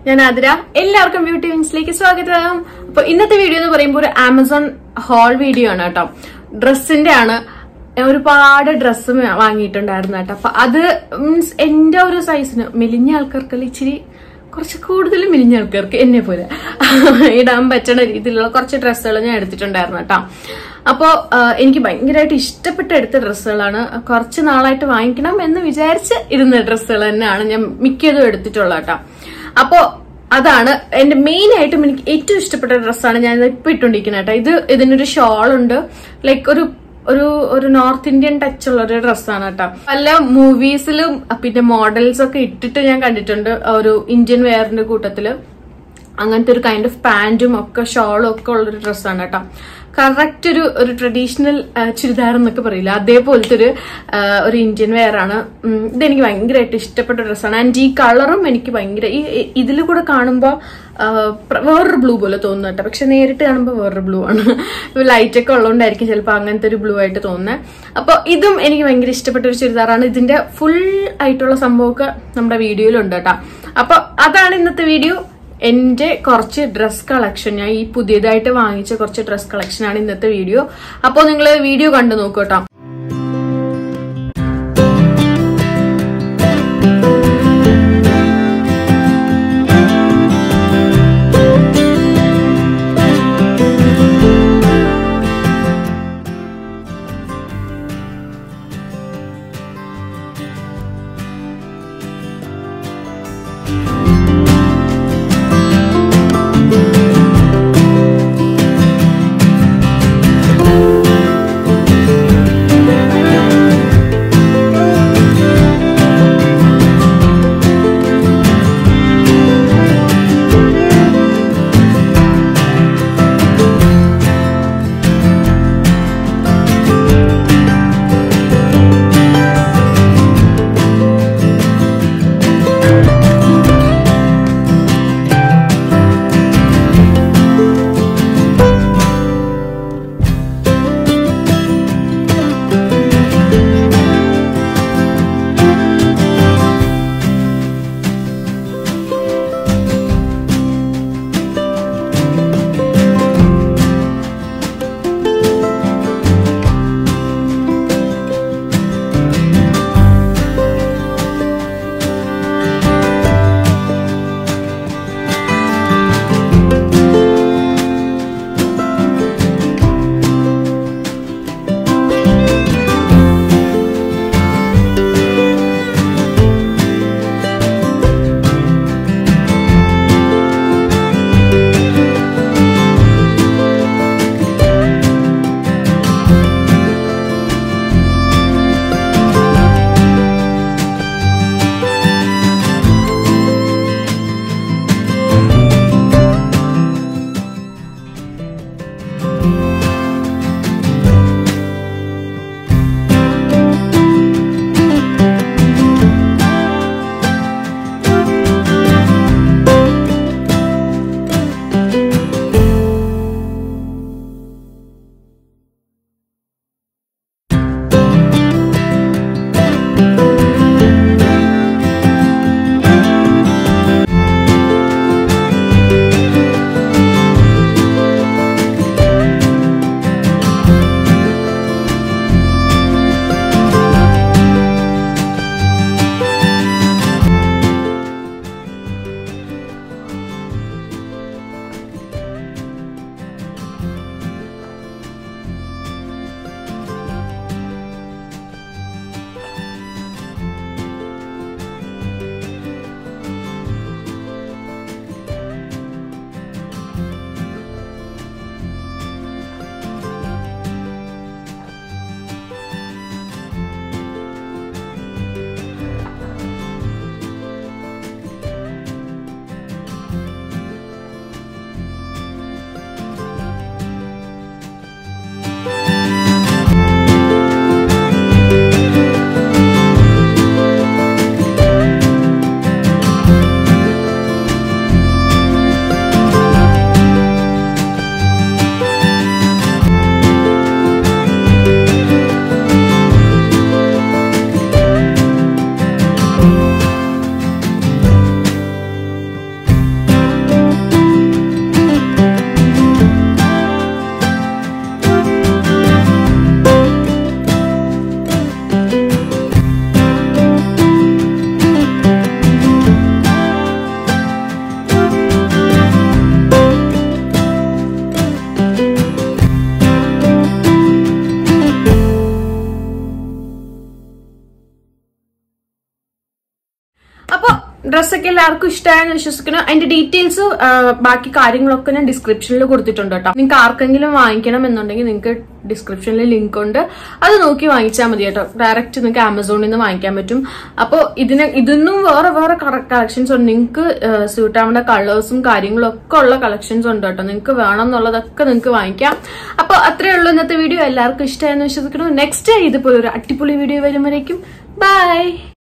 ഞാൻ ആതിര എല്ലാവർക്കും ബ്യൂട്ടി വിൻസിലേക്ക് സ്വാഗതം അപ്പൊ ഇന്നത്തെ വീഡിയോ എന്ന് പറയുമ്പോൾ ഒരു ആമസോൺ ഹോൾ വീഡിയോ ആണ് കേട്ടോ ഡ്രസ്സിന്റെ ആണ് ഞാൻ ഒരുപാട് ഡ്രസ്സ് വാങ്ങിയിട്ടുണ്ടായിരുന്നു കേട്ടോ അപ്പൊ അത് മീൻസ് എന്റെ ഒരു സൈസിന് മെലിഞ്ഞ ആൾക്കാർക്ക് ഇച്ചിരി കുറച്ച് കൂടുതൽ മെലിഞ്ഞ ആൾക്കാർക്ക് എന്നെ പോലെ ഇടാൻ പറ്റുന്ന രീതിയിലുള്ള കുറച്ച് ഡ്രസ്സുകൾ ഞാൻ എടുത്തിട്ടുണ്ടായിരുന്നു കേട്ടോ അപ്പോൾ എനിക്ക് ഭയങ്കരമായിട്ട് ഇഷ്ടപ്പെട്ട് എടുത്ത ഡ്രസ്സുകളാണ് കുറച്ച് നാളായിട്ട് വാങ്ങിക്കണം എന്ന് വിചാരിച്ച് ഇരുന്ന ഡ്രസ്സുകൾ തന്നെയാണ് ഞാൻ മിക്കതും എടുത്തിട്ടുള്ളത് കേട്ടോ അപ്പോ അതാണ് എന്റെ മെയിൻ ആയിട്ടും എനിക്ക് ഏറ്റവും ഇഷ്ടപ്പെട്ട ഡ്രസ്സാണ് ഞാൻ ഇപ്പൊ ഇട്ടുകൊണ്ടിരിക്കുന്നത് കേട്ടോ ഇത് ഇതിനൊരു ഷോൾ ഉണ്ട് ലൈക്ക് ഒരു ഒരു ഒരു നോർത്ത് ഇന്ത്യൻ ടച്ച് ഉള്ള ഒരു ഡ്രസ്സാണ് കേട്ടോ പല മൂവീസിലും പിന്നെ മോഡൽസ് ഒക്കെ ഇട്ടിട്ട് ഞാൻ കണ്ടിട്ടുണ്ട് ഒരു ഇന്ത്യൻ വെയറിന്റെ കൂട്ടത്തില് അങ്ങനത്തെ ഒരു കൈൻഡ് ഓഫ് പാന്റും ഒക്കെ ഷോളും ഒക്കെ ഉള്ളൊരു ഡ്രസ്സാണ് കേട്ടോ കറക്റ്റ് ഒരു ഒരു ട്രഡീഷണൽ ചുരിദാർ എന്നൊക്കെ പറയില്ല അതേപോലത്തെ ഒരു ആ, ഒരു ഇന്ത്യൻ വെയർ ആണ് ഉം, ഇതെനിക്ക് ഭയങ്കരമായിട്ട് ഇഷ്ടപ്പെട്ട ഡ്രസ്സാണ് ആൻഡ് ഈ കളറും എനിക്ക് ഭയങ്കര ഈ ഇതിൽ കൂടെ കാണുമ്പോൾ വേറൊരു ബ്ലൂ പോലെ തോന്നുന്നു കേട്ടോ പക്ഷെ നേരിട്ട് കാണുമ്പോൾ വേറൊരു ബ്ലൂ ആണ് ലൈറ്റ് ഒക്കെ ഉള്ളതുകൊണ്ടായിരിക്കും ചിലപ്പോൾ അങ്ങനത്തെ ഒരു ബ്ലൂ ആയിട്ട് തോന്നുന്നത് അപ്പോൾ ഇതും എനിക്ക് ഭയങ്കര ഇഷ്ടപ്പെട്ട ഒരു ചുരിദാറാണ് ഇതിന്റെ ഫുൾ ആയിട്ടുള്ള സംഭവമൊക്കെ നമ്മുടെ വീഡിയോയിലുണ്ട് കേട്ടോ അപ്പൊ അതാണ് ഇന്നത്തെ വീഡിയോ എന്റെ കുറച്ച് ഡ്രസ് കളക്ഷൻ ഞാൻ ഈ പുതിയതായിട്ട് വാങ്ങിച്ച കുറച്ച് ഡ്രസ് കളക്ഷൻ ആണ് ഇന്നത്തെ വീഡിയോ അപ്പോൾ നിങ്ങൾ വീഡിയോ കണ്ടു നോക്കൂ കേട്ടോ ഡ്രസ്സൊക്കെ എല്ലാവർക്കും ഇഷ്ടമായെന്ന് വിശ്വസിക്കുന്നു അതിന്റെ ഡീറ്റെയിൽസ് ബാക്കി കാര്യങ്ങളൊക്കെ ഞാൻ ഡിസ്ക്രിപ്ഷനിൽ കൊടുത്തിട്ടുണ്ട് കേട്ടോ നിങ്ങൾക്ക് ആർക്കെങ്കിലും വാങ്ങിക്കണം എന്നുണ്ടെങ്കിൽ നിങ്ങൾക്ക് ഡിസ്ക്രിപ്ഷനിൽ ലിങ്ക് ഉണ്ട് അത് നോക്കി വാങ്ങിച്ചാൽ മതി കേട്ടോ ഡയറക്റ്റ് നിങ്ങൾക്ക് ആമസോണിൽ നിന്ന് വാങ്ങിക്കാൻ പറ്റും അപ്പോൾ ഇതിന് ഇതൊന്നും വേറെ വേറെ കളക്ഷൻസ് ഉണ്ട് നിങ്ങൾക്ക് സ്യൂട്ട് ആവേണ്ട കളേഴ്സും കാര്യങ്ങളും ഒക്കെ ഉള്ള കളക്ഷൻസ് ഉണ്ട് കേട്ടോ നിങ്ങൾക്ക് വേണം എന്നുള്ളതൊക്കെ നിങ്ങൾക്ക് വാങ്ങിക്കാം അപ്പോൾ അത്രയേ ഉള്ളൂ ഇന്നത്തെ വീഡിയോ എല്ലാവർക്കും ഇഷ്ടമായെന്ന് വിശ്വസിക്കുന്നു നെക്സ്റ്റ് ഇതുപോലെ ഒരു അടിപൊളി വീഡിയോ വരുമ്പോഴേക്കും ബൈ